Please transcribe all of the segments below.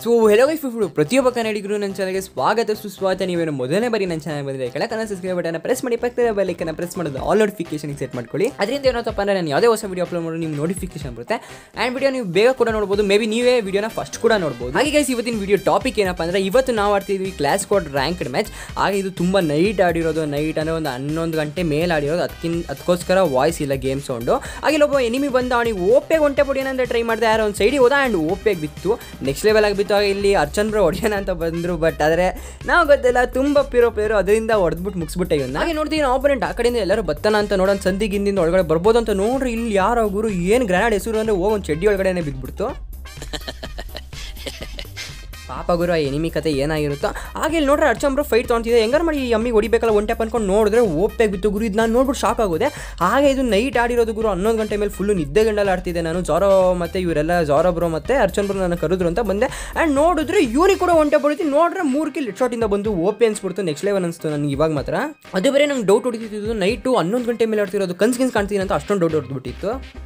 so hello guys food ಪ್ರತಿಯೊಬ್ಬ ಕನ್ನಡಿಗರು ನನ್ನ ಚಾನಲ್ಗೆ ಸ್ವಾಗತ ಸುಸ್ವಾಗತ ನೀವೇನು ಮೊದಲನೇ ಬಾರಿ ನನ್ನ ಚಾನಲ್ ಬಂದರೆ ಕೆಳಕನ್ನ ಸಬ್ಸ್ಕ್ರೈಬ್ ಬಟನ್ ಪ್ರೆಸ್ ಮಾಡಿ ಪಕ್ಕದ ಬೆಲ್ಲೈಕನ್ನ ಪ್ರೆಸ್ ಮಾಡೋದು ಆಲ್ ನೋಟಿಫಿಕೇಶನ್ ಸೆಟ್ ಮಾಡ್ಕೊಳ್ಳಿ ಅದರಿಂದ ಏನಪ್ಪ ಅಂದರೆ ನಾನು ಯಾವುದೇ ಹೊಸ ವಿಡಿಯೋ ಅಪ್ಲೋಡ್ ಮಾಡೋ ನಿಮ್ಗೆ ನೋಟಿಫಿಕೇಶನ್ ಬರುತ್ತೆ ಆ್ಯಂಡ್ ವಿಡಿಯೋ ನೀವು ಬೇಗ ಕೂಡ ನೋಡ್ಬೋದು ಮೇ ಬಿ ನೀವೇ ವಿಡಿಯೋನ ಫಸ್ಟ್ ಕೂಡ ನೋಡ್ಬೋದು ಹಾಗೆ ಗೈಸ್ ಇವತ್ತಿನ ವಿಡಿಯೋ ಟಾಪಿಕ್ ಏನಪ್ಪ ಅಂದರೆ ಇವತ್ತು ನಾವು ಆಡ್ತಿದ್ವಿ ಕ್ಲಾಸ್ ಕೋಡ್ ರ್ಯಾಂಕ್ಡ್ ಮ್ಯಾಚ್ ಹಾಗೆ ಇದು ತುಂಬ ನೈಟ್ ಆಡಿರೋದು ನೈಟ್ ಅಂದರೆ ಒಂದು ಹನ್ನೊಂದು ಗಂಟೆ ಮೇಲೆ ಆಡಿರೋದು ಅದಕ್ಕಿಂತ ಅದಕ್ಕೋಸ್ಕರ ವಾಯ್ಸ್ ಇಲ್ಲ ಗೇಮ್ ಸೌಂಡು ಹಾಗೆ ಇಲ್ಲೊಬ್ಬ ಎನಿಮಿ ಬಂದ ಅವನಿಗೆ ಓಪೆಗೆ ಒಂಟೆ ಪೊಡಿಯೋಣ ಅಂತ ಟ್ರೈ ಮಾಡಿದೆ ಯಾರೋ ಒಂದು ಸೈಡಿಗೆ ಹೋದ ಆ್ಯಂಡ್ ಓಪೆಗೆ ಬಿತ್ತು ನೆಕ್ಸ್ಟ್ ಲೆವೆಲ್ ಆಗಿ ಬಿತ್ತು ಹಾಗೆ ಇಲ್ಲಿ ಅರ್ಚನ್ ಬ್ರೋ ಹೊಡಿಯೋಣ ಅಂತ ಬಂದರು ಬಟ್ ಆದರೆ ನಾವು ಗೊತ್ತಿಲ್ಲ ತುಂಬ ಪಿರೋ ಪ್ಲೇಯರು ಅದರಿಂದ ಹೊಡೆದ್ಬಿಟ್ಟು ಮುಗಿಸ್ಬಿಟ್ಟೆ ಇವನ್ನ ಹಾಗೆ ನೋಡ್ತೀವಿ ನಾವು ಆಪೋನೆಂಟ್ ಆ ಕಡೆಯಿಂದ ಎಲ್ಲರೂ ಬತ್ತಾನ ಅಂತ ನೋಡೋಣ ಸಂದಿ ಗಿಂದಿಂದ ಒಳಗಡೆ ಬರ್ಬೋದು ಅಂತ ನೋಡ್ರಿ ಇಲ್ಲಿ ಯಾರೋ ಗುರು ಏನು ಗ್ರಾನಡ್ ಹೆಸರು ಅಂದರೆ ಹೋಗಿ ಒಂದು ಚಡ್ಡಿ ಒಳಗಡೆನೆ ಬಿದ್ದುಬಿಡ್ತು ಪಾಪ ಗುರು ಆ ಎನಿಮಿ ಕತೆ ಏನಾಗಿರುತ್ತೋ ಹಾಗೆ ಇಲ್ಲಿ ನೋಡ್ರೆ ಅರ್ಚಂಬ್ರು ಫೈಟ್ ತೊಗೊಂತಿದೆ ಹೆಂಗಾರು ಮಾಡಿ ಈ ಅಮ್ಮಿಗೆ ಹೊಡಿಬೇಕಲ್ಲ ಒನ್ ಟ್ಯಾಪ್ ಅನ್ಕೊಂಡು ನೋಡಿದ್ರೆ ಓಪೆ ಬಿತ್ತು ಗುರು ಇದು ನಾನು ನೋಡ್ಬಿಟ್ಟು ಶಾಕ್ ಆಗೋದೆ ಹಾಗೆ ಇದು ನೈಟ್ ಆಡಿರೋದು ಗುರು ಹನ್ನೊಂದು ಗಂಟೆ ಮೇಲೆ ಫುಲ್ಲು ನಿದ್ದೆ ಗಂಡಲ್ಲಿ ಆಡ್ತಿದ್ದೆ ನಾನು ಜಾರೋ ಮತ್ತು ಇವರೆಲ್ಲ ಜಾರೋ ಬ್ರೋ ಮತ್ತು ಅರ್ಚನ್ ಬ್ರೋ ನನ್ನ ಕರೆದ್ರು ಅಂತ ಬಂದೆ ಆ್ಯಂಡ್ ನೋಡಿದ್ರೆ ಇವ್ರಿಗೆ ಕೂಡ ಒನ್ ಟ್ಯಾಪ್ ಹೊಡಿತೀನಿ ನೋಡ್ರೆ ಮೂರು ಕಿಲ್ ಶಾಟಿಂದ ಬಂದು ಓಪೆ ಅನ್ಸ್ಬಿಡ್ತು ನೆಕ್ಸ್ಟ್ ಲೆವೆಲ್ ಅನಿಸ್ತು ನನಗೆ ಇವಾಗ ಮಾತ್ರ ಅದು ಬೇರೆ ನಂಗೆ ಡೌಟ್ ಹೊಡಿತಿದ್ದು ನೈಟು ಹನ್ನೊಂದು ಗಂಟೆ ಮೇಲೆ ಆಡ್ತಿರೋದು ಕನ್ಸ್ ಕಿನ್ಸ್ ಕಾಣ್ತೀನಿ ಅಂತ ಅಷ್ಟೊಂದು ಡೌಟ್ ಹೊಡೆದ್ಬಿಟ್ಟಿತ್ತು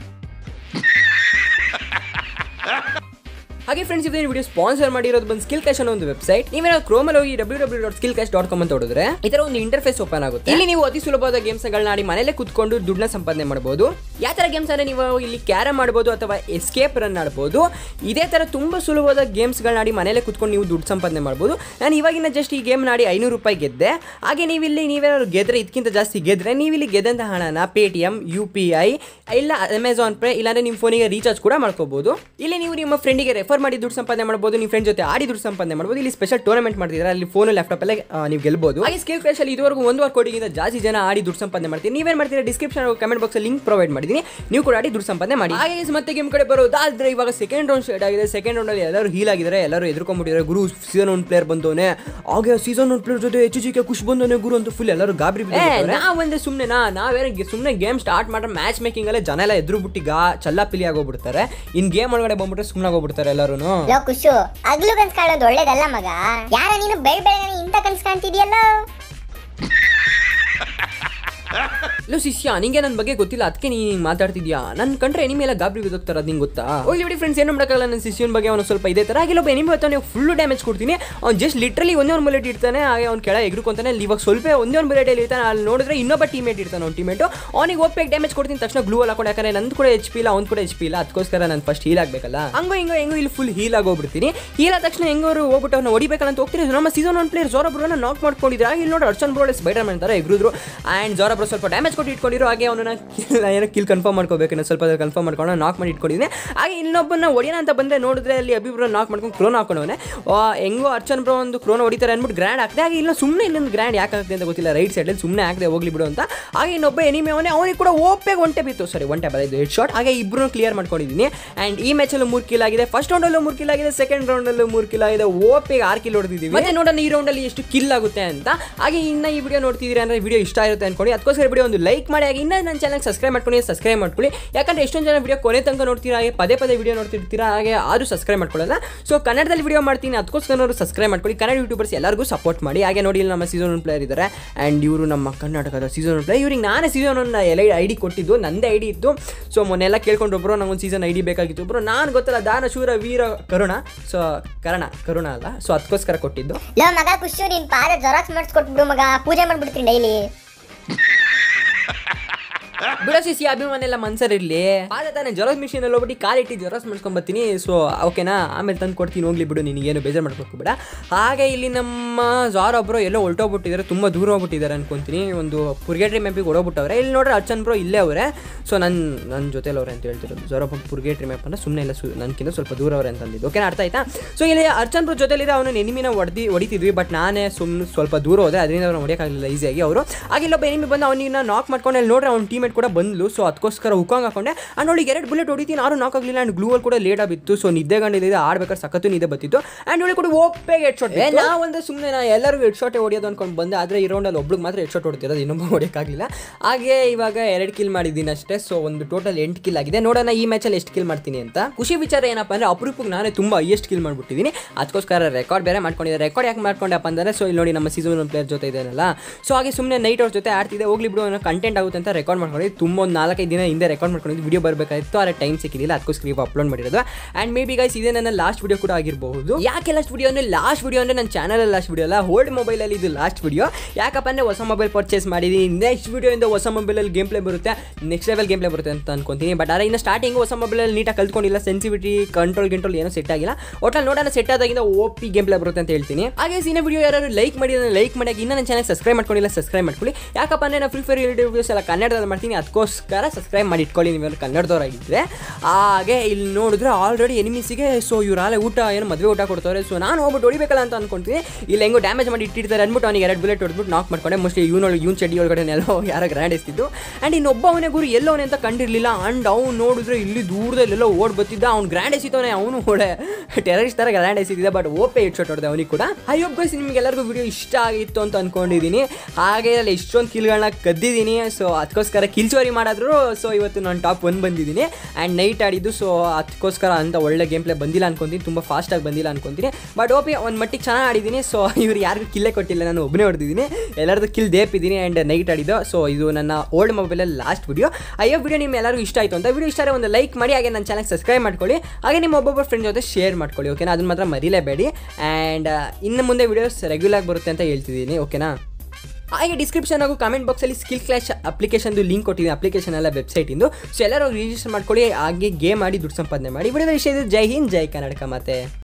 ಹಾಗೆ ಫ್ರೆಂಡ್ಸ್ ಇವತ್ತಿನ ವಿಡಿಯೋ ಸ್ಪಾನ್ಸರ್ ಮಾಡಿರೋದು ಬಂದು ಸ್ಕಿಲ್ ಕ್ಯಾಶ್ ಅನ್ನೋ ಒಂದು ವೆಬ್ಸೈಟ್ ನೀವೇನೋ ಕ್ರೋಮಲ್ಲಿ ಹೋಗಿ W W dot skill cash dot com ಅಂತ ಹೊಡಿದ್ರೆ ಈ ತರ ಒಂದು ಇಂಟರ್ಫೇಸ್ ಓಪನ್ ಆಗುತ್ತೆ ಇಲ್ಲಿ ನೀವು ಅತಿ ಸುಲಭವಾದ ಗೇಮ್ಸ್ಗಳನ್ನ ಆಡಿ ಮನೇಲೆ ಕುತ್ಕೊಂಡು ದುಡ್ಡನ್ನ ಸಂಪಾದನೆ ಮಾಡಬಹುದು ಯಾವ ತರ ಗೇಮ್ಸ್ ಅಂದ್ರೆ ನೀವು ಇಲ್ಲಿ ಕ್ಯಾರಮ್ ಆಡ್ಬೋದು ಅಥವಾ ಎಸ್ಕೇಪ್ ರನ್ ಆಡ್ಬೋದು ಇದೇ ತರ ತುಂಬಾ ಸುಲಭವಾದ ಗೇಮ್ಸ್ಗಳನ್ನ ಆಡಿ ಮನೇಲೆ ಕುತ್ಕೊಂಡು ನೀವು ದುಡ್ಡು ಸಂಪಾದನೆ ಮಾಡ್ಬೋದು ನಾನು ಇವಾಗಿನ ಜಸ್ಟ್ ಈ ಗೇಮ್ ಆಡಿ ಐನೂರು ರೂಪಾಯಿ ಗೆದ್ದೆ ಹಾಗೆ ನೀವು ಇಲ್ಲಿ ನೀವೇನಾದ್ರು ಗೆದ್ರೆ ಇದಕ್ಕಿಂತ ಜಾಸ್ತಿ ಗೆದ್ರೆ ನೀವು ಇಲ್ಲಿ ಗೆದ್ದಂತ ಹಣನ Paytm U P I ಇಲ್ಲ ಅಮೆಝಾನ್ ಪೇ ಇಲ್ಲಾಂದ್ರೆ ನಿಮ್ಮ ಫೋನಿಗೆ ರೀಚಾರ್ಜ್ ಕೂಡ ಮಾಡ್ಕೋಬಹುದು ಇಲ್ಲಿ ನೀವು ನಿಮ್ಮ ಫ್ರೆಂಡಿಗೆ ರೆಫರ್ ಮಾಡಿ ದುಡ್ಡು ಸಂಪಾದನೆ ಮಾಡ್ಬೋದು ನಿಮ್ಮ ಫ್ರೆಂಡ್ ಜೊತೆ ಆಡಿ ದುಡ್ಡು ಸಂಪಾದನೆ ಮಾಡ್ಬೋದು ಇಲ್ಲಿ ಸ್ಪೆಷಲ್ ಟೂರ್ನಮೆಂಟ್ ಮಾಡ್ತಿದ್ದಾರೆ ಅಲ್ಲಿ ಫೋನ್ ಲ್ಯಾಪ್ಟಾಪ್ ಎಲ್ಲ ಆ, ನೀವು ಗೆಲ್ಬೋದು ಹಾಗೆ ಸ್ಕಿಲ್ ಕ್ರಾಶ್ ಅಲ್ಲಿ ಇದುವರೆಗೂ ಒಂದುವರೆ ಕೋಟಿಗಿಂತ ಜಾಸ್ತಿ ಜನ ಆಡಿ ದುಡ್ಡು ಸಂಪಾದನೆ ಮಾಡ್ತೀರಿ ನೀವೇನ್ ಮಾಡ್ತೀರಾ description comment box link provide ಮಾಡಿದ್ದೀನಿ ನೀವು ಕೂಡ ಆಡಿ ದುಡ್ಡು ಸಂಪಾದನೆ ಮಾಡಿ ಹಾಗೆ guys, ಮತ್ತೆ ಗೇಮ್ ಕಡೆ ಬರೋದಾದ್ರೆ ಇವಾಗ ಸೆಕೆಂಡ್ ರೌಂಡ್ ಸ್ಟಾರ್ಟ್ ಆಗಿದೆ ಸೆಕೆಂಡ್ ರೌಂಡ್ ಅಲ್ಲಿ ಎಲ್ಲರೂ ಹೀಲ್ ಆಗಿದ್ದಾರೆ ಎಲ್ಲರೂ ಎದುರ್ಕೊಂಡ್ಬಿಟ್ಟಿದ್ದಾರೆ ಗುರು ಸೀಸನ್ ಒನ್ ಪ್ಲೇಯರ್ ಬಂದವನೆ ಹಾಗೆ ಸೀಸನ್ ಒನ್ ಪ್ಲೇಯರ್ ಜೊತೆ ಹೆಚ್ಚು ಚಿಕ್ಕ ಖುಷಿ ಬಂದವನೆ ಗುರು ಅಂತ ಫುಲ್ ಎಲ್ಲರೂ ಗಾಬರಿ ನಾವೊಂದೇ ಸುಮ್ಮನೆ ನಾವೇನು ಸುಮ್ಮನೆ ಗೇಮ್ ಸ್ಟಾರ್ಟ್ ಮಾಡ್ರೆ ಮ್ಯಾಚ್ ಮೇಕಿಂಗ್ ಅಲ್ಲೇ ಜನ ಎಲ್ಲ ಎದುರು ಬಿಟ್ಟು ಗಾ ಚಲ್ಲಾಪಿಲಿ ಆಗೋಗ್ಬಿಡ್ತಾರೆ ಇನ್ ಗೇಮ್ ಒಳಗಡೆ ಬಂದ್ಬಿಟ್ರೆ ಸುಮ್ಮನೆ ಆಗೋಗ್ಬಿಡ್ತಾರೆ ಎಲ್ಲರೂ ಲೋ ಖುಷು ಹಗ್ಲು ಕನ್ಸ್ ಕಾಣೋದು ಒಳ್ಳೇದಲ್ಲ ಮಗ ಯಾರ ನೀನು ಬೆಳ್ ಬೆಳಗ್ಗೆ ಇಂಥ ಕನ್ಸ್ ಕಾಣ್ತಿದ್ಯಲ್ಲ ಇಲ್ಲ ಶಿಷ್ಯ ನಿಂಗೆ ನನ್ನ ಬಗ್ಗೆ ಗೊತ್ತಿಲ್ಲ ಅದಕ್ಕೆ ನೀ ಹಿಂಗ್ ಮಾತಾಡ್ತಿದ್ಯಾ ನನ್ನ ಕಂಡ್ರೆ ಎನಿಮೆ ಎಲ್ಲ ಗಾಬರಿ ಬಿದ್ದೋಗ್ತಾರ ಅದು ನಿಂಗೆ ಗೊತ್ತಾ ಹೋಗ್ಲಿ ಬಿಡಿ ಫ್ರೆಂಡ್ಸ್ ಏನು ಮಾಡೋಕ್ಕಾಗಲ್ಲ ನನ್ನ ಶಿಷ್ಯನ ಬಗ್ಗೆ ಅವನು ಸ್ವಲ್ಪ ಇದೇ ಥರ ಹಾಗೆ ಒಬ್ಬ ಎನಿಮೆ ಬರ್ತಾನೆ ಫುಲ್ ಡ್ಯಾಮೇಜ್ ಕೊಡ್ತೀನಿ ಅವ್ನು ಜಸ್ಟ್ ಲಿಟ್ರಲಿ ಒಂದೇ ಒಂದು ಬುಲೆಟ್ ಇರ್ತಾನೆ ಹಾಗೆ ಅವ್ನು ಕೆಳ ಎಗ್ರುಕೊಂತಾನೆ ಅಲ್ಲಿ ಇವಾಗ ಸ್ವಲ್ಪ ಒಂದೇ ಒಂದು ಬುಲೆಟ್ ಇರ್ತಾನೆ ಅಲ್ಲಿ ನೋಡಿದ್ರೆ ಇನ್ನೊಬ್ಬ ಟೀಮೇಟ್ ಇರ್ತಾನೆ ಅವ್ನು ಟೀಮೇಟು ಅವ್ನಿಗೆ ಒಪ್ಪಿಗೆ ಡ್ಯಾಮೇಜ್ ಕೊಡ್ತೀನಿ ತಕ್ಷಣ ಗ್ಲೂ ಅಲ್ಲಿ ಹಾಕೊಂಡು ಯಾಕಂದ್ರೆ ನಂದು ಕೂಡ ಎಚ್ ಪಿ ಇಲ್ಲ ಅವ್ನು ಕೂಡ ಎಚ್ ಪಿ ಇಲ್ಲ ಅದಕ್ಕೋಸ್ಕರ ನಾನು ಫಸ್ಟ್ ಹೀಲ್ ಆಗಬೇಕಲ್ಲ ಹಂಗೋ ಹಿಂಗೋ ಹೆಂಗೋ ಇಲ್ಲಿ ಫುಲ್ ಹೀಲ್ ಆಗೋಗ್ಬಿಡ್ತೀನಿ ಹೀಲ್ ಆದ ತಕ್ಷಣ ಹೆಂಗೋರು ಹೋಗ್ಬಿಟ್ಟು ಅವ್ರನ್ನ ಹೊಡಿಬೇಕಲ್ಲ ಅಂತ ಹೋಗ್ತೀನಿ ನಮ್ಮ ಸೀಸನ್ ಒನ್ ಪ್ಲೇಯರ್ ಜೋರ ಬ್ರೋನ ನಾಕ್ ಮಾಡ್ಕೊಂಡಿದ್ರೆ ಇಲ್ಲಿ ನೋಡಿ ಅರ್ಚನ್ ಬ್ರೋಳೆ ಸ್ಪೈಡರ್ ಮ್ಯಾನ್ ಥರ ಎಗ್ರಿದ್ರು ಆ್ಯಂಡ್ ಜೋರ ಬ್ರೋ ಸ್ವಲ್ಪ ಡ್ಯಾಮೇಜ್ ಕೊಟ್ಟು ಇಟ್ಕೊಂಡಿರೋ ಹಾಗೆ ಅವನನ್ನ ಏನೋ ಕಿಲ್ ಕನ್ಫರ್ಮ್ ಮಾಡ್ಕೋಬೇಕು ಇನ್ನೂ ಸ್ವಲ್ಪ ಕನ್ಫರ್ಮ್ ಮಾಡ್ಕೊಂಡು ನಾಕ್ ಮಾಡಿ ಇಟ್ಕೊಂಡಿದ್ದೀನಿ ಹಾಗೆ ಇನ್ನೊಬ್ಬನ ಹೊಡಿಯೋಣ ಅಂತ ಬಂದರೆ ನೋಡಿದ್ರೆ ಅಲ್ಲಿ ಅಭಿಬ್ರೋ ನಾಕ್ ಮಾಡ್ಕೊಂಡು ಕ್ರೋನ್ ಹಾಕೊಂಡವನೆ ಹೆಂಗೋ ಅರ್ಚನ್ ಬ್ರೋ ಒಂದು ಕ್ರೋನ್ ಹೊಡಿತಾರೆ ಅಂದ್ಬಿಟ್ಟು ಗ್ರ್ಯಾಂಡ್ ಹಾಕಿದೆ ಹಾಗೆ ಇಲ್ಲ ಸುಮ್ಮನೆ ಇಲ್ಲೊಂದು ಗ್ರ್ಯಾಂಡ್ ಯಾಕೆ ಆಗ್ತದೆ ಅಂತ ಗೊತ್ತಿಲ್ಲ ರೈಟ್ ಸೈಡಲ್ಲಿ ಸುಮ್ಮನೆ ಆಗದೆ ಹೋಗ್ಲಿ ಬಿಡು ಅಂತ ಹಾಗೆ ಇನ್ನೊಬ್ಬ ಎನಿಮೆ ಅವನೇ ಅವನಿಗೆ ಕೂಡ ಓಪೆಗೆ ಒಂಟೆ ಬಿತ್ತು ಸಾರಿ ಒಂಟೆ ಬರೋದು ಹೆಡ್ ಶಾಟ್ ಹಾಗೆ ಇಬ್ಬರು ಕ್ಲಿಯರ್ ಮಾಡ್ಕೊಂಡಿದ್ದೀನಿ ಆ್ಯಂಡ್ ಈ ಮ್ಯಾಚಲ್ಲೂ ಮೂರು ಕಿಲ್ ಆಗಿದೆ ಫಸ್ಟ್ ರೌಂಡಲ್ಲೂ ಮೂರು ಕಿಲ್ ಆಗಿದೆ ಸೆಕೆಂಡ್ ರೌಂಡಲ್ಲೂ ಮೂರು ಕಿಲ್ ಆಗಿದೆ ಓಪೆಗೆ ಆರು ಕಿಲ್ ಹೊಡೆದಿದ್ದೀವಿ ಮತ್ತೆ ನೋಡೋಣ ಈ ರೌಂಡಲ್ಲಿ ಎಷ್ಟು ಕಿಲ್ ಆಗುತ್ತೆ ಅಂತ ಹಾಗೆ ಇನ್ನು ಈ ವಿಡಿಯೋ ನೋಡ್ತಿದ್ದೀರಾ ಅಂದರೆ ವಿಡಿಯೋ ಇಷ್ಟ ಇರುತ್ತೆ ಅನ್ಕೊಳ್ಳಿ ಅದಕ್ಕೋಸ್ಕರ ವಿಡಿಯೋ ಒಂದು ಲೈಕ್ ಮಾಡಿ ಹಾಗೆ ಇನ್ನೂ ನನ್ನ ಚಾನಲ್ ಸಬ್ಸ್ಕ್ರೈಬ್ ಮಾಡ್ಕೊಂಡು ಸಬ್ಸ್ಕ್ರೈಬ್ ಮಾಡ್ಕೊಳ್ಳಿ ಯಾಕಂದ್ರೆ ಎಷ್ಟೊಂದು ಜನ ವಿಡಿಯೋ ಕೊನೆ ತನಕ ನೋಡ್ತೀರಾ ಹಾಗೆ ಪದೇ ಪದೇ ವಿಡಿಯೋ ನೋಡ್ತಿರ್ತೀರಾ ಹಾಗೆ ಆದರೂ ಸಬ್ಸ್ಕ್ರೈಬ್ ಮಾಡ್ಕೊಳ್ಳಲ್ಲ ಸೊ ಕನ್ನಡದಲ್ಲಿ ವಿಡಿಯೋ ಮಾಡ್ತೀನಿ ಅದಕ್ಕೋಸ್ಕರ ಸಬ್ಸ್ಕ್ರೈಬ್ ಮಾಡ್ಕೊಳ್ಳಿ ಕನ್ನಡ ಯೂಟ್ಯೂಬರ್ಸ್ ಎಲ್ಲರಿಗೂ ಸಪೋರ್ಟ್ ಮಾಡಿ ಹಾಗೆ ನೋಡಿ ಇಲ್ಲಿ ನಮ್ಮ ಸೀಸನ್ ಒನ್ ಪ್ಲೇಯರ್ ಇದ್ದಾರೆ ಆ್ಯಂಡ್ ಇವರು ನಮ್ಮ ಕರ್ನಾಟಕದ ಸೀಸನ್ ಒನ್ ಪ್ಲೇಯರ್ ಇವ್ರಿಗೆ ನಾನೇ ಸೀಸನ್ ಒನ್ ಎಲ್ಲ ಐ ಡಿ ಕೊಟ್ಟಿದ್ದು ನಂದೇ ಐ ಡಿ ಇತ್ತು ಸೊ ಮೊನ್ನೆಲ್ಲ ಕೇಳ್ಕೊಂಡು ಬ್ರೋ ನಂಗೊಂದು ಸೀಸನ್ ಐ ಡಿ ಬೇಕಾಗಿತ್ತು ಬ್ರೋ ನಾನು ಗೊತ್ತಲ್ಲ ದಾನ ಶೂರ ವೀರ ಕರುಣ ಸೊ ಕರ್ಣ ಕರುಣ ಅಲ್ಲ ಸೊ ಅದಕ್ಕೋಸ್ಕರ ಕೊಟ್ಟಿದ್ದು ಲೋ ಮಗ ಖುಷು ನಿನ್ ಪಾದ ಜೆರಾಕ್ಸ್ ಮಾಡಿಸ್ಕೊಟ್ಬಿಡು ಮಗ ಪೂಜೆ ಮಾಡ್ಬಿಡ್ತೀನಿ ಡೈಲಿ ಬಿಡೋ ಸಿ ಅಭಿಮಾನ ಮನ್ಸರ್ ಇರ್ಲಿ ಆದ್ರೆ ತಾನೇ ಜೆರಾಕ್ಸ್ ಮಿಷಿನ್ ಅಲ್ಲಿ ಹೋಗ್ಬಿಟ್ಟು ಕಾಲಿಟ್ಟು ಜೆರಾಕ್ಸ್ ಮಾಡ್ಕೊಂಡ್ ಬರ್ತೀನಿ ಸೊ ಓಕೆನಾ ಆಮೇಲೆ ತಂದು ಕೊಡ್ತೀನಿ ಹೋಗ್ಲಿ ಬಿಡು ನಿನಗೇನು ಬೇಜಾರು ಮಾಡ್ಬೇಕು ಬಿಡ ಹಾಗೆ ಇಲ್ಲಿ ನಮ್ಮ ಜಾರ್ ಒಬ್ರು ಎಲ್ಲೋ ಹೊಲ್ಟೋಗ್ಬಿಟ್ಟಿದ್ದಾರೆ ತುಂಬ ದೂರ ಹೋಗ್ಬಿಟ್ಟಿದ್ದಾರೆ ಅನ್ಕೊಂತೀನಿ ಒಂದು ಪುರ್ಗೇಟ್ರಿ ಮ್ಯಾಪಿಗೆ ಹೊಡೋಗ್ಬಿಟ್ಟವ್ರೆ ಇಲ್ಲಿ ನೋಡ್ರೆ ಅರ್ಚನ್ ಬ್ರೋ ಇಲ್ಲೇ ಅವರೇ ಸೊ ನನ್ನ ನನ್ನ ಜೊತೆಲಿ ಅವ್ರೆ ಅಂತ ಹೇಳ್ತಿರೋದು ಜಾರೊಬ್ಬ ಪುರ್ಗೇಟ್ರಿ ಮ್ಯಾಪ್ ಅಂದ್ರೆ ಸುಮ್ಮನೆ ಇಲ್ಲ ಸು ನನಗಿಂತ ಸ್ವಲ್ಪ ದೂರ ಅವ್ರೆ ಅಂತ ಅಂದಿದ್ದು ಓಕೆನಾ ಅರ್ಥ ಆಯ್ತಾ ಸೊ ಇಲ್ಲಿ ಅರ್ಚನ್ ಬ್ರೋ ಜೊತೆಲಿದೆ ಅವನು ಎನಿಮಿನ ಹೊಡೆದಿ ಹೊಡಿತಿದ್ವಿ ಬಟ್ ನಾನೇ ಸುಮ್ಮನೆ ಸ್ವಲ್ಪ ದೂರ ಹೋದೆ ಅದರಿಂದ ಅವ್ರು ಹೊಡಿಯೋಕ್ಕಾಗಲಿಲ್ಲ ಈಸಿಯಾಗಿ ಅವರು ಹಾಗೆ ಇಲ್ಲೊಬ್ಬ ಎನಿಮಿ ಬಂದು ಅವನಿಗೆ ನಾಕ್ ಮಾಡ್ಕೊಂಡು ಅಲ್ಲಿ ನೋಡ್ರೆ ಅವ್ನ ಟೀಮೇಟ್ ಕೂಡ ಬಂದ್ಲು ಸೊ ಅದಕ್ಕೋಸ್ಕರ ಹುಕಾಂಗ್ ಹಾಕೊಂಡೆ ಆ್ಯಂಡ್ ಅವಳಿಗೆ ಎರಡು ಬುಲೆಟ್ ಹೊಡಿತೀನಿ ಆರು ನಾಕ್ ಆಗಲಿಲ್ಲ ಆ್ಯಂಡ್ ಗ್ಲೂವಲ್ ಕೂಡ ಲೇಟ್ ಆಗಿತ್ತು ಸೊ ನಿದ್ದೆ ಗಂಡಿದೆ ಆಡ್ಬೇಕಾದ್ರೆ ಸಖತ್ತು ನಿದ್ದೆ ಬತ್ತಿತ್ತು ಆ್ಯಂಡ್ ಅವಳಿಗೆ ಕೂಡ ಓಪೆಗೆ ಹೆಡ್ ಶಾಟ್ ನಾ ಒಂದು ಸುಮ್ಮನೆ ಸುಮ್ಮನೆ ನಾನು ಎಲ್ಲರಿಗೂ ಹೆಡ್ ಶಾಟೇ ಹೊಡಿಯೋದು ಅನ್ಕೊಂಡು ಬಂದೆ ಆದರೆ ಈ ರೌಂಡಲ್ಲಿ ಒಬ್ಳಿಗೆ ಮಾತ್ರ ಹೆಡ್ ಶಾಟ್ ಹೊಡ್ತಿರೋದು ಇನ್ನೊಬ್ಬ ಹೊಡಿಯೋಕ್ಕಾಗಲಿಲ್ಲ ಹಾಗೆ ಇವಾಗ ಎರಡು ಕಿಲ್ ಮಾಡಿದ್ದೀನಿ ಅಷ್ಟೇ ಸೊ ಒಂದು ಟೋಟಲ್ ಎಂಟು ಕಿಲ್ ಆಗಿದೆ ನೋಡೋಣ ಈ ಮ್ಯಾಚಲ್ಲಿ ಎಷ್ಟು ಕಿಲ್ ಮಾಡ್ತೀನಿ ಅಂತ ಖುಷಿ ವಿಚಾರ ಏನಪ್ಪ ಅಂದರೆ ಅಪರೂಪಕ್ಕೆ ನಾನೇ ತುಂಬ ಹೈಯೆಸ್ಟ್ ಕಿಲ್ ಮಾಡ್ಬಿಟ್ಟಿದ್ದೀನಿ ಅದಕ್ಕೋಸ್ಕರ ರೆಕಾರ್ಡ್ ಬೇರೆ ಮಾಡ್ಕೊಂಡಿದ್ದೆ ರೆಕಾರ್ಡ್ ಯಾಕೆ ಮಾಡ್ಕೊಂಡಪ್ಪ ಅಂದರೆ ಸೊ ಇಲ್ಲಿ ನೋಡಿ ನಮ್ಮ ಸೀಸನ್ ಒನ್ ಪ್ಲೇಯರ್ ಜೊತೆ ಇದ್ದಾನಲ್ಲ ಸೊ ಹಾಗೆ ಸುಮ್ಮನೆ ನೈಟ್ ಅವ್ರ ಜೊತೆ ಆಡ್ತಿದ್ದೆ ಹೋಗ್ಲಿ ಬಿಡು ಅನ್ನೋ ಕಂಟೆಂಟ್ ಆಗುತ್ತೆ ಅಂತ ರೆಕಾರ್ಡ್ ಮಾಡ್ಕೊಂಡಿದ್ದು ತುಂಬ ಒಂದು ನಾಲ್ಕೈದು ದಿನ ಹಿಂದೆ ರೆಕಾರ್ಡ್ ಮಾಡ್ಕೊಂಡಿದ್ದು ವಿಡಿಯೋ ಬರಬೇಕಾಗಿತ್ತು ಆದರೆ ಟೈಮ್ ಸಿಕ್ಕಿಲ್ಲ ಅದಕ್ಕೋಸ್ಕರ ಇವಾಗ ಅಪ್ಲೋಡ್ ಮಾಡಿರೋದು ಆ್ಯಂಡ್ ಮೇ ಬಿ ಗೈಸ್ ಇದೇ ನನ್ನ ಲಾಸ್ಟ್ ವಿಡಿಯೋ ಕೂಡ ಆಗಿರಬಹುದು ಯಾಕೆ ಲಾಸ್ಟ್ ವಿಡಿಯೋ ಅಂದರೆ ಲಾಸ್ಟ್ ವಿಡಿಯೋ ಅಂದರೆ ನನ್ನ ಚಾನಲ್ ಲಾಸ್ಟ್ ವಿಡಿಯೋ ಅಲ್ಲ ಓಲ್ಡ್ ಮೊಬೈಲಲ್ಲಿ ಇದು ಲಾಸ್ಟ್ ವಿಡಿಯೋ ಯಾಕಪ್ಪ ಅಂದರೆ ಹೊಸ ಮೊಬೈಲ್ ಪರ್ಚೇಸ್ ಮಾಡಿದ್ದೀನಿ ನೆಕ್ಸ್ಟ್ ವಿಡಿಯೋಯಿಂದ ಹೊಸ ಮೊಬೈಲಲ್ಲಿ ಗೇಮ್ ಪ್ಲೇ ಬರುತ್ತೆ ನೆಕ್ಸ್ಟ್ ಲೆವೆಲ್ ಗೇಮ್ ಪ್ಲೇ ಬರುತ್ತೆ ಅಂತ ಅನ್ಕೊಂತೀನಿ ಬಟ್ ಆದರೆ ಇನ್ನು ಸ್ಟಾರ್ಟಿಂಗ್ ಹೊಸ ಮೊಬೈಲಲ್ಲಿ ನೀಟಾಗಿ ಕಲ್ತ್ಕೊಂಡಿಲ್ಲ ಸೆನ್ಸಿವಿಟಿ ಕಂಟ್ರೋಲ್ ಗಿಂಟ್ರೋಲ್ ಏನೋ ಸೆಟ್ ಆಗಿಲ್ಲ ಒಟ್ಟಲ್ಲಿ ನೋಡೋಣ ಸೆಟ್ ಆದಾಗಿಂದ ಓ ಪಿ ಗೇಮ್ ಪ್ಲೇ ಬರುತ್ತೆ ಅಂತ ಹೇಳ್ತೀನಿ ಹಾಗೆ ಸಿನ ವಿಡಿಯೋ ಯಾರು ಲೈಕ್ ಮಾಡಿ ಲೈಕ್ ಮಾಡಿ ಇನ್ನೂ ನನ್ನ ಚಾನಲ್ ಸಬ್ಸ್ಕ್ರೈಬ್ ಮಾಡ್ಕೊಂಡಿಲ್ಲ ಸಬ್ಸ್ಕ್ರೈಬ್ ಮಾಡ್ಕೊಳ್ಳಿ ಯಾಕಪ್ಪ ಅಂದರೆ ನಾನು ಫ್ರೀ ಫೈರ್ ರಿಲೇಟೆಡ್ ವಿಡಿಯೋಸ್ ಎಲ್ಲ ಕನ್ನಡದಲ್ಲಿ ಮಾಡ್ತೀನಿ ಅದಕ್ಕೋಸ್ಕರ ಸಬ್ಸ್ಕ್ರೈಬ್ ಮಾಡಿ ಇಟ್ಕೊಳ್ಳಿ ನೀವು ಕನ್ನಡದವರಾಗಿದ್ದರೆ ಹಾಗೆ ಇಲ್ಲಿ ನೋಡಿದ್ರೆ ಆಲ್ರೆಡಿ ಎನಿಮಿಸಿಗೆ ಸೊ ಇವ್ರು ಆಲೆ ಊಟ ಏನು ಮದುವೆ ಊಟ ಕೊಡ್ತಾರೆ ಸೊ ನಾನು ಹೋಗ್ಬಿಟ್ಟು ಹೊಡಿಬೇಕಲ್ಲ ಅಂತ ಅನ್ಕೊಂತೀನಿ ಇಲ್ಲಿ ಹೆಂಗೋ ಡ್ಯಾಮೇಜ್ ಮಾಡಿ ಇಟ್ಟಿರ್ತಾರೆ ಅಂದ್ಬಿಟ್ಟು ಅವ್ನಿಗೆ ಎರಡು ಬುಲೆಟ್ ಹೊಡೆದ್ಬಿಟ್ಟು ನಾಕ್ ಮಾಡ್ಕೊಂಡೆ ಮೋಸ್ಟ್ಲಿ ಇವನೊಳಗೆ ಇವ್ನ ಚಡ್ಡಿ ಒಳಗಡೆ ಎಲ್ಲೋ ಯಾರೋ ಗ್ರ್ಯಾಂಡ್ ಎಸ್ತಿದ್ದು ಆ್ಯಂಡ್ ಇನ್ನೊಬ್ಬ ಅವನೇ ಗುರು ಎಲ್ಲವನೇ ಅಂತ ಕಂಡಿರಲಿಲ್ಲ ಆ್ಯಂಡ್ ಅವ್ನು ನೋಡಿದ್ರೆ ಇಲ್ಲಿ ದೂರದಲ್ಲೆಲ್ಲೋ ಓಡ್ ಬರ್ತಿದ್ದ ಅವ್ನು ಗ್ರ್ಯಾಂಡ್ ಎಸಿತವನೇ ಅವನು ಓಡೆ ಟೆರರಿಸ್ಟ್ ಥರ ಗ್ರ್ಯಾಂಡ್ ಎಸಿದ್ದೆ ಬಟ್ ಓಪೆ ಇಟ್ ಶಾಟ್ ಹೊಡೆದೆ ಅವನಿಗೆ ಕೂಡ ಐ ಹೋಪ್ ಗೈಸ್ ನಿಮಗೆಲ್ಲರಿಗೂ ವಿಡಿಯೋ ಇಷ್ಟ ಆಗಿತ್ತು ಅಂತ ಅನ್ಕೊಂಡಿದ್ದೀನಿ ಹಾಗೆ ಅಲ್ಲಿ ಇಷ್ಟೊಂದು ಕಿಲ್ಗಳನ್ನ ಕದ್ದಿದ್ದೀನಿ ಸೊ ಅದಕ್ಕೋಸ್ಕರ ಕಿಲ್ ಚೋರಿ ಮಾಡಿದ್ರು ಸೊ ಇವತ್ತು ನಾನು ಟಾಪ್ ಒನ್ ಬಂದಿದ್ದೀನಿ ಆ್ಯಂಡ್ ನೈಟ್ ಆಡಿದ್ದು ಸೊ ಅದಕ್ಕೋಸ್ಕರ ಅಂತ ಒಳ್ಳೆ ಗೇಮ್ ಪ್ಲೇ ಬಂದಿಲ್ಲ ಅನ್ಕೊಂತೀನಿ ತುಂಬ ಫಾಸ್ಟಾಗಿ ಬಂದಿಲ್ಲ ಅನ್ಕೊಂತೀನಿ ಬಟ್ ಓಪಿ ಒಂದು ಮಟ್ಟಿಗೆ ಚೆನ್ನಾಗಿ ಆಡಿದ್ದೀನಿ ಸೊ ಇವ್ರು ಯಾರಿಗೂ ಕಿಲ್ಲೇ ಕೊಟ್ಟಿಲ್ಲ ನಾನು ಒಬ್ಬನೇ ಹೊಡೆದಿದ್ದೀನಿ ಎಲ್ಲರದ್ದು ಕಿಲ್ ದೇಪಿದ್ದೀನಿ ಆ್ಯಂಡ್ ನೈಟ್ ಆಡಿದ್ದು ಸೊ ಇದು ನನ್ನ ಓಲ್ಡ್ ಮೊಬೈಲಲ್ಲಿ ಲಾಸ್ಟ್ ವಿಡಿಯೋ ಅಯ್ಯೋ ವಿಡಿಯೋ ನಿಮ್ಮ ಎಲ್ಲರಿಗೂ ಇಷ್ಟ ಆಯಿತು ಅಂತ ವಿಡಿಯೋ ಇಷ್ಟ ಆದರೆ ಒಂದು ಲೈಕ್ ಮಾಡಿ ಹಾಗೆ ನನ್ನ ಚಾನಲ್ ಸಬ್ಸ್ಕ್ರೈಬ್ ಮಾಡ್ಕೊಳ್ಳಿ ಹಾಗೆ ನಿಮ್ಮ ಒಬ್ಬೊಬ್ಬ ಫ್ರೆಂಡ್ ಜೊತೆ ಶೇರ್ ಮಾಡ್ಕೊಳ್ಳಿ ಓಕೆನಾ ಅದನ್ನ ಮಾತ್ರ ಮರಿಲೇಬೇಡಿ ಆ್ಯಂಡ್ ಇನ್ನು ಮುಂದೆ ವಿಡಿಯೋಸ್ ರೆಗ್ಯುಲರ್ ಬರುತ್ತೆ ಅಂತ ಹೇಳ್ತಿದ್ದೀನಿ ಓಕೆನಾ ಹಾಗೆ ಡಿಸ್ಕ್ರಿಪ್ಷನ್ ಹಾಗೂ ಕಾಮೆಂಟ್ ಬಾಕ್ಸಲ್ಲಿ ಸ್ಕಿಲ್ ಕ್ಲಾಶ್ ಅಪ್ಲಿಕೇಶನ್ದು ಲಿಂಕ್ ಕೊಟ್ಟಿದ್ದೀನಿ ಅಪ್ಲಿಕೇಶನ್ ಎಲ್ಲ ವೆಬ್ಸೈಟಿಂದು ಸೊ ಎಲ್ಲರೂ ರಿಜಿಸ್ಟರ್ ಮಾಡ್ಕೊಳ್ಳಿ ಹಾಗೆ ಗೇಮ್ ಆಡಿ ದುಡ್ಡು ಸಂಪಾದನೆ ಮಾಡಿ ವಿಡಿಯೋ ವಿಷಯ ಜೈ ಹಿಂದ್ ಜೈ ಕರ್ನಾಟಕ ಮತ್ತೆ